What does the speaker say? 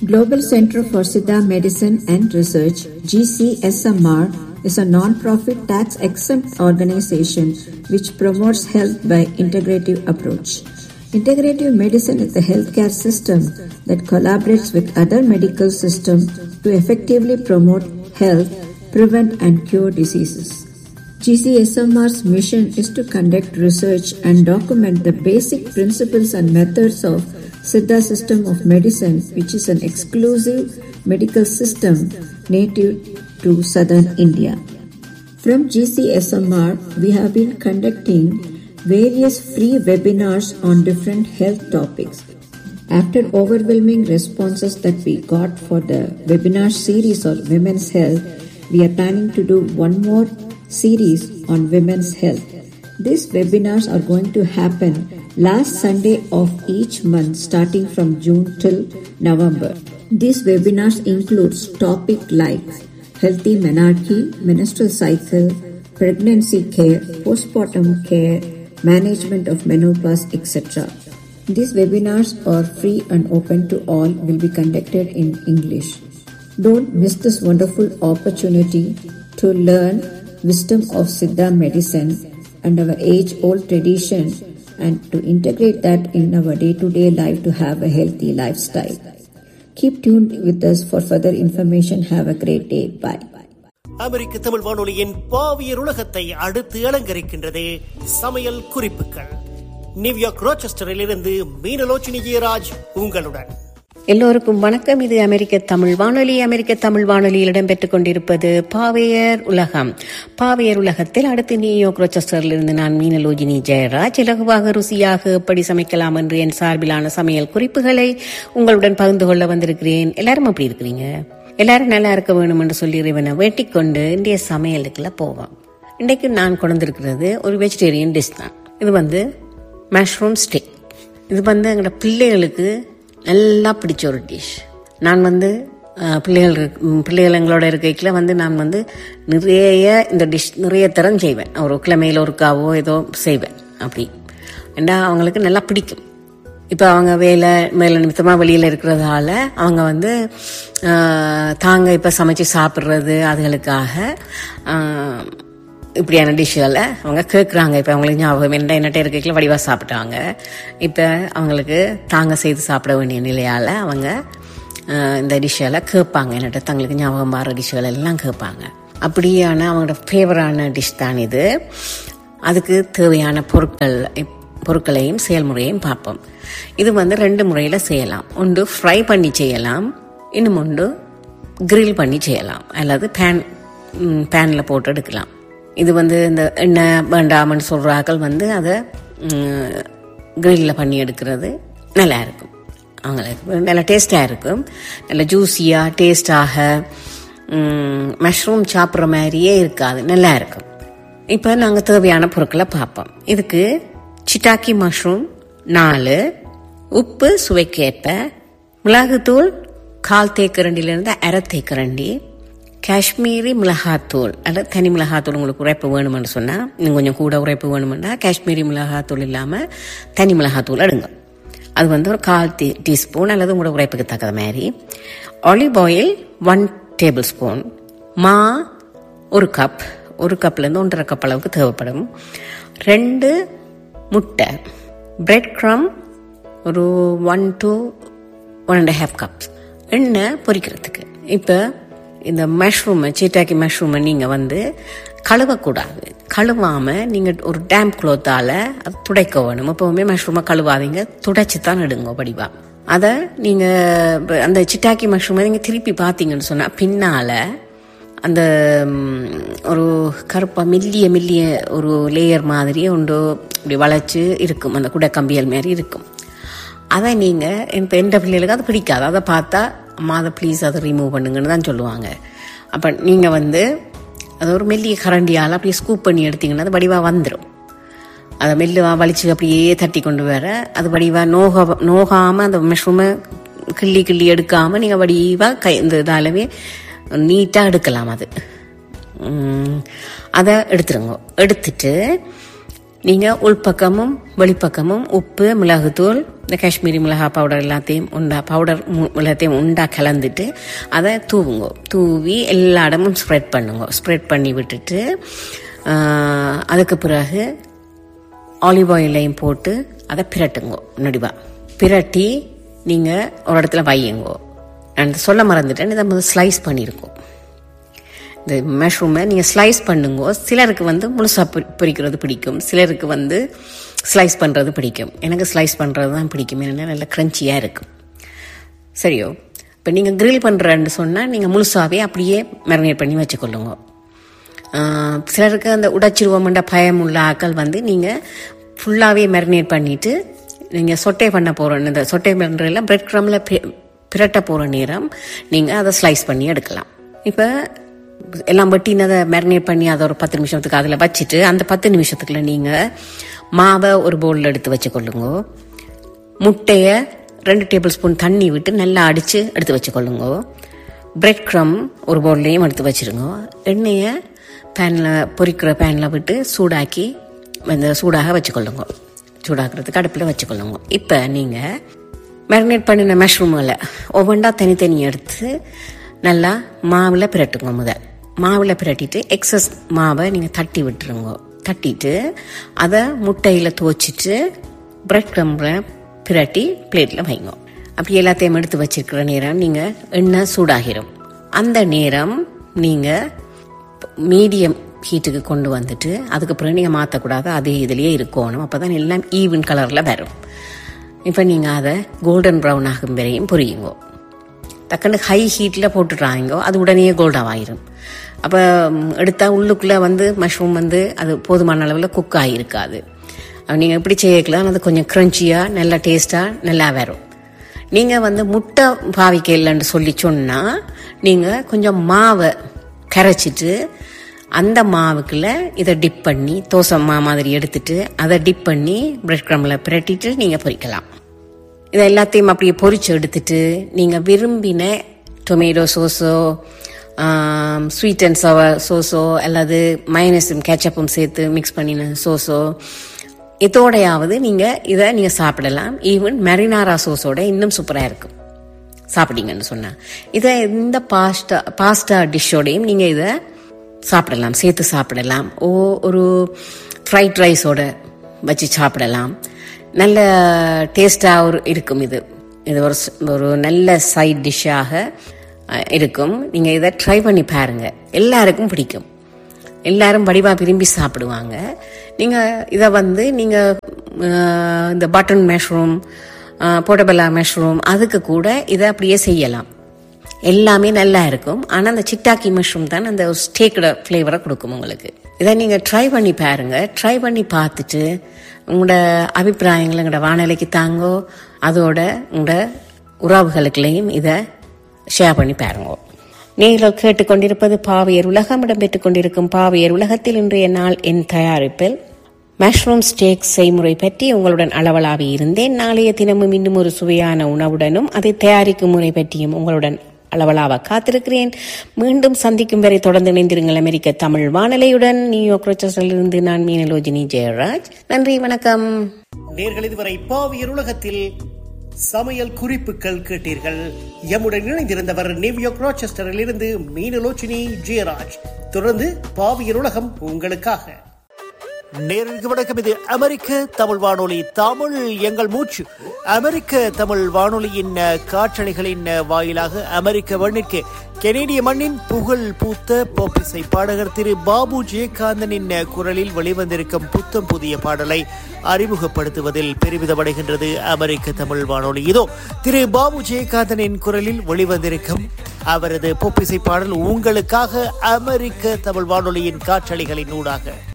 Global Center for Siddha Medicine and Research, GCSMR, is a non-profit tax-exempt organization which promotes health by integrative approach. Integrative medicine is a healthcare system that collaborates with other medical systems to effectively promote health, prevent and cure diseases. GCSMR's mission is to conduct research and document the basic principles and methods of Siddha system of medicine, which is an exclusive medical system native to southern India. From GCSMR, we have been conducting various free webinars on different health topics. After overwhelming responses that we got for the webinar series on women's health, we are planning to do one more series on women's health. These webinars are going to happen last Sunday of each month starting from June till November. These webinars includes topic like healthy menarche, menstrual cycle, pregnancy care, postpartum care, management of menopause, etc. These webinars are free and open to all will be conducted in English. Don't miss this wonderful opportunity to learn wisdom of Siddha medicine and our age old tradition and to integrate that in our day to day life to have a healthy lifestyle. Keep tuned with us for further information. Have a great day. Bye. அமெரிக்க தமிழ் வானொலியின் பாவியர் உலகத்தை அடுத்து அலங்கரிக்கின்றது சமையல் குறிப்புகள் New York ரோச்செஸ்டரில் இருந்து மீனலோச்சினி ஜெயராஜ் உங்களுடன் எல்லோருக்கும் வணக்கம் இது அமெரிக்க தமிழ் வானொலி அமெரிக்க தமிழ் வானொலியில் இடம்பெற்றுக் கொண்டிருப்பது பாவையர் உலகம் பாவையர் உலகத்தில் அடுத்து நியூயார்க் ரோச்செஸ்டரில் இருந்து நான் மீனலோஜினி ஜெயராஜ் இலகுவாக ருசியாக எப்படி சமைக்கலாம் என்று என் சார்பிலான சமையல் குறிப்புகளை உங்களுடன் பகிர்ந்து கொள்ள வந்திருக்கிறேன் எல்லாரும் அப்படி இருக்கிறீங்க எல்லாரும் நல்லா இருக்க வேணும் என்று சொல்லி இறைவனை வேண்டிக் கொண்டு இந்திய சமையலுக்குள்ள போவோம் இன்றைக்கு நான் கொண்டிருக்கிறது ஒரு வெஜிடேரியன் டிஷ் தான் இது வந்து மஷ்ரூம் ஸ்டிக் இது வந்து எங்களோட பிள்ளைகளுக்கு நல்லா பிடிச்ச ஒரு டிஷ் நான் வந்து அஹ், பிள்ளைகள் இருக்- ம், பிள்ளைகள் எங்களோட இருக்கைக்குள்ள வந்து நான் வந்து நிறைய இந்த டிஷ் நிறைய தரம் செய்வேன் ஒரு கிழமையில் ஒருக்காவோ ஏதோ செய்வேன் அப்படி ஏண்டா அவங்களுக்கு நல்லா பிடிக்கும் இப்போ அவங்க வேலை மேல நிமித்தமாக வெளியில் இருக்கிறதால அவங்க வந்து ஆஹ், தாங்க இப்போ சமைச்சு சாப்பிட்றது அதுகளுக்காக ஆஹ், இப்படியான டிஷ்களை அவங்க கேட்குறாங்க இப்போ அவங்களுக்கு ஞாபகம் என்ன என்னட்ட இருக்கைக்குள்ள வடிவாக சாப்பிட்டாங்க இப்போ அவங்களுக்கு தாங்க செய்து சாப்பிட வேண்டிய நிலையால் அவங்க ஆஹ், இந்த டிஷ்ஷெல்லாம் கேட்பாங்க என்னட்ட தங்களுக்கு ஞாபகம் வர டிஷ்கள் எல்லாம் கேட்பாங்க அப்படியான அவங்களோட ஃபேவரான டிஷ் தான் இது அதுக்கு தேவையான பொருட்கள் பொருட்களையும் செயல்முறையையும் பார்ப்போம் இது வந்து ரெண்டு முறையில் செய்யலாம் ஒன்று ஃப்ரை பண்ணி செய்யலாம் இன்னும் ஒன்று grill பண்ணி செய்யலாம் அல்லது பேன் பேனில் போட்டு எடுக்கலாம் இது வந்து இந்த எண்ணெய் வேண்டாமன்னு சொல்கிறாக்கள் வந்து அதை கிரில்லில் பண்ணி எடுக்கிறது நல்லா இருக்கும் அவங்களுக்கு நல்லா டேஸ்டாக இருக்கும் நல்லா ஜூஸியாக டேஸ்டாக மஷ்ரூம் சாப்பிட்ற மாதிரியே இருக்காது நல்லா இருக்கும் இப்போ நாங்கள் தேவையான பொருட்களை பார்ப்போம் இதுக்கு சிட்டாக்கி மஷ்ரூம் நாலு உப்பு சுவைக்கேற்ப மிளகுத்தூள் கால் தேக்கரண்டிலிருந்து அரை தேக்கரண்டி காஷ்மீரி மிளகாத்தூள் அல்லது தனி மிளகாத்தூள் உங்களுக்கு உரைப்பு வேணுமென்னு சொன்னால் இன்னும் கொஞ்சம் கூட உரைப்பு வேணுமென்னா காஷ்மீரி மிளகாத்தூள் இல்லாமல் தனி மிளகாத்தூள் எடுங்க அது வந்து ஒரு கால் டீ டீஸ்பூன் அல்லது உங்களோட உரைப்புக்கு தக்கத மாதிரி olive oil one tablespoon மா ஒரு கப் ஒரு கப்லேருந்து ஒன்றரை கப் அளவுக்கு தேவைப்படும் ரெண்டு முட்டை பிரெட் க்ரம் ஒரு one to one and half cups எண்ணெய் பொரிக்கிறதுக்கு இப்போ இந்த மஷ்ரூமை சீட்டாக்கி மஷ்ரூமை நீங்கள் வந்து கழுவக்கூடாது கழுவாமல் நீங்கள் ஒரு டேம்ப் க்ளோத்தால் அது துடைக்க வேணும் எப்போவுமே மஷ்ரூமை கழுவாதீங்க துடைச்சி தான் எடுங்க படிவா அதை நீங்கள் அந்த சிட்டாக்கி மஷ்ரூமை நீங்கள் திருப்பி பார்த்தீங்கன்னு சொன்னால் பின்னால் அந்த ம், ஒரு கருப்பா மெல்லிய மெல்லிய ஒரு லேயர் மாதிரி ஒன்று இப்படி வளைச்சு இருக்கும் அந்த குடை கம்பியல் மாதிரி இருக்கும் அதை நீங்கள் இப்போ எந்த பிள்ளைகளுக்கு அது பிடிக்காது அதை பார்த்தா அம்மா அதை ப்ளீஸ் அதை ரிமூவ் பண்ணுங்கன்னு தான் சொல்லுவாங்க அப்போ நீங்கள் வந்து அது ஒரு மெல்லிய கரண்டியால் அப்படியே ஸ்கூப் பண்ணி எடுத்தீங்கன்னா அது வடிவாக வந்துடும் அதை மெல்லுவா வலிச்சு அப்படியே தட்டி கொண்டு வர அது வடிவா நோக நோகாமல் அந்த மஷ்ரூமை கிள்ளி கிள்ளி எடுக்காமல் நீங்கள் வடிவாக கை இந்த இதாலவே நீட்டாக எடுக்கலாம் அது உம், அதை எடுத்துருங்க எடுத்துட்டு நீங்கள் உள்பக்கமும் வெளிப்பக்கமும் உப்பு மிளகுத்தூள் இந்த காஷ்மீரி மிளகா பவுடர் எல்லாத்தையும் உண்டா பவுடர் மு- எல்லாத்தையும் உண்டா கலந்துட்டு அதை தூவுங்க தூவி எல்லா இடமும் ஸ்ப்ரெட் பண்ணுங்க ஸ்ப்ரெட் பண்ணி விட்டுட்டு ஆஹ், அதுக்கு பிறகு ஆலிவ் ஆயிலையும் போட்டு அதை பிரட்டுங்க நடிவா பிரட்டி நீங்கள் ஒரு இடத்துல வையுங்கோ நான் சொல்ல மறந்துட்டேன் இதை வந்து ஸ்லைஸ் பண்ணியிருக்கோம் இந்த மஷ்ரூமை நீங்கள் ஸ்லைஸ் பண்ணுங்க சிலருக்கு வந்து முழுசாக பொரிக்கிறது பிடிக்கும் சிலருக்கு வந்து ஸ்லைஸ் பண்ணுறது பிடிக்கும் எனக்கு ஸ்லைஸ் பண்ணுறது தான் பிடிக்கும் ஏன்னா நல்லா க்ரன்ச்சியாக இருக்கும் சரியோ இப்போ நீங்கள் grill பண்ணுறேன்னு சொன்னால் நீங்கள் முழுசாவே அப்படியே மேரினேட் பண்ணி வச்சுக்கொள்ளுங்க ஆஹ் சிலருக்கு அந்த உடைச்சிருவோம்ன்ற பயம் உள்ள ஆக்கள் வந்து நீங்கள் ஃபுல்லாகவே மேரினேட் பண்ணிவிட்டு நீங்கள் சொட்டை பண்ண போகிற இந்த சொட்டை பண்ணுறதுல பிரெட் க்ரமில் பிரட்ட போகிற நேரம் நீங்கள் அதை ஸ்லைஸ் பண்ணி எடுக்கலாம் இப்போ எல்லாம் வெட்டினதை மேரினேட் பண்ணி அதை ஒரு பத்து நிமிஷத்துக்கு அதில் வச்சுட்டு அந்த பத்து நிமிஷத்துக்குள்ள நீங்கள் மாவை ஒரு பவுலில் எடுத்து வச்சுக்கொள்ளுங்க முட்டையை ரெண்டு டேபிள் ஸ்பூன் தண்ணி விட்டு நல்லா அடித்து எடுத்து வச்சுக்கொள்ளுங்க பிரெட் க்ரம் ஒரு பவுல்லையும் எடுத்து வச்சிருங்க எண்ணெயை பேனில் பொரிக்கிற பேனில் விட்டு சூடாக்கி அந்த சூடாக வச்சுக்கொள்ளுங்க சூடாக்குறதுக்கு அடுப்பில் வச்சுக்கொள்ளுங்க இப்போ நீங்கள் மேரினேட் பண்ணின மஷ்ரூம்களை ஒவ்வொன்றா தனித்தனி எடுத்து நல்லா மாவில் பிரட்டுங்க முதல் மாவில் பிரட்டிட்டு எக்ஸஸ் மாவை நீங்கள் தட்டி விட்டுருங்க தட்டிட்டு அதை முட்டையில் துவச்சிட்டு பிரெட் க்ரம்பில் பிரட்டி பிளேட்டில் வைங்க அப்படி எல்லாத்தையும் எடுத்து வச்சிருக்கிற நேரம் நீங்கள் எண்ணெய் சூடாகிரும் அந்த நேரம் நீங்கள் மீடியம் ஹீட்டுக்கு கொண்டு வந்துட்டு அதுக்கப்புறம் நீங்கள் மாற்றக்கூடாது அதே இதுலேயே இருக்கணும் அப்போ தான் எல்லாம் ஈவன் கலரில் வரும் இப்போ நீங்கள் அதை கோல்டன் ப்ரௌன் ஆகும் வரையும் பொரியுங்கோ டக்குன்னு ஹை ஹீட்டில் போட்டுடுறாங்கோ அது உடனே கோல்டாக ஆயிரும் அப்போ எடுத்தால் உள்ளுக்குள்ளே வந்து மஷ்ரூம் வந்து அது போதுமான அளவில் குக் ஆகிருக்காது நீங்கள் எப்படி செய்யக்கலாம் அது கொஞ்சம் க்ரன்ச்சியாக நல்லா டேஸ்ட்டாக நல்லா வரும் நீங்கள் வந்து முட்டை பாவிக்க இல்லைன்னு சொல்லி சொன்னால் நீங்கள் கொஞ்சம் மாவை கரைச்சிட்டு அந்த மாவுக்குள்ள இதை டிப் பண்ணி தோசை மா மாதிரி எடுத்துட்டு அதை டிப் பண்ணி பிரெட் க்ரம்பில் பிரட்டிட்டு நீங்கள் பொரிக்கலாம் இதை எல்லாத்தையும் அப்படியே பொரிச்சு எடுத்துட்டு நீங்கள் விரும்பின டொமேட்டோ சோஸோ ஸ்வீட் அண்ட் சவர் சோஸோ அல்லது மைனஸும் கேச்சப்பும் சேர்த்து மிக்ஸ் பண்ணின சோஸோ இதோடையாவது நீங்கள் இதை நீங்கள் சாப்பிடலாம் ஈவன் மெரினாரா சோஸோட இன்னும் சூப்பராக இருக்கும் சாப்பிட்டீங்கன்னு சொன்னா இதை இந்த பாஸ்டா பாஸ்டா டிஷ்ஷோடையும் நீங்கள் இதை சாப்பிடலாம் சேர்த்து சாப்பிடலாம் ஓ ஒரு ஃப்ரைட் ரைஸோட வச்சு சாப்பிடலாம் நல்ல டேஸ்டாக ஒரு இருக்கும் இது இது ஒரு ஸ்- ஒரு நல்ல சைட் டிஷ்ஷாக இருக்கும் நீங்கள் இதை ட்ரை பண்ணி பாருங்க எல்லாருக்கும் பிடிக்கும் எல்லாரும் வடிவா விரும்பி சாப்பிடுவாங்க நீங்கள் இதை வந்து நீங்கள் இந்த பட்டன் மஷ்ரூம் போட்டபெல்லா மஷ்ரூம் அதுக்கு கூட இதை அப்படியே செய்யலாம் எல்லாமே நல்லா இருக்கும் ஆனால் அந்த சிட்டாக்கி மஷ்ரூம் தான் அந்த ஒரு ஸ்டேக்கோட ஃப்ளேவரை கொடுக்கும் உங்களுக்கு இதை நீங்கள் ட்ரை பண்ணி பாருங்க ட்ரை பண்ணி பார்த்துட்டு உங்களோட அபிப்பிராயங்களை எங்களோட வானிலைக்கு தாங்கோ அதோட உங்களோட உறவுகளுக்குள்ளேயும் இதை ஷேர் பண்ணி பாருங்க நீங்கள் கேட்டுக்கொண்டிருப்பது பாவையர் உலகம் இடம்பெற்றுக் கொண்டிருக்கும் பாவையர் உலகத்தில் இன்றைய நாள் என் தயாரிப்பில் மஷ்ரூம் ஸ்டேக் செய்முறை பற்றி உங்களுடன் அளவலாவி இருந்தேன் நாளைய தினமும் இன்னும் ஒரு சுவையான உணவுடனும் அதை தயாரிக்கும் முறை பற்றியும் உங்களுடன் அளவலாக காத்திருக்கிறேன் மீண்டும் சந்திக்கும் வரை தொடர்ந்து இணைந்திருங்கள் அமெரிக்க தமிழ் வானொலியுடன் நியூயார்க் ரோச்சஸிலிருந்து நான் மீனலோஜினி ஜெயராஜ் நன்றி வணக்கம் நேர்கள் இதுவரை பாவியர் உலகத்தில் சமையல் குறிப்புகள் கேட்டீர்கள் எம்முடன் இணைந்திருந்தவர் நியூயார்க் ராச்செஸ்டரில் இருந்து மீனலோச்சினி ஜெயராஜ் தொடர்ந்து பாவியர் உலகம் உங்களுக்காக நேருக்கு வணக்கம் இது அமெரிக்க தமிழ் வானொலி தமிழ் எங்கள் மூச்சு அமெரிக்க தமிழ் வானொலியின் அஹ், காற்றலைகளின் அஹ், வாயிலாக அமெரிக்க மண்ணிற்கு கெனேடிய மண்ணின் புகழ் பூத்த போப்பிசை பாடகர் திரு பாபு ஜெயகாந்தனின் அஹ், குரலில் வெளிவந்திருக்கும் புத்தம் புதிய பாடலை அறிமுகப்படுத்துவதில் பெருமிதமடைகின்றது அமெரிக்க தமிழ் வானொலி இதோ திரு பாபு ஜெயகாந்தனின் குரலில் வெளிவந்திருக்கும் அவரது பொப்பிசை பாடல் உங்களுக்காக அமெரிக்க தமிழ் வானொலியின் காற்றலைகளின் ஊடாக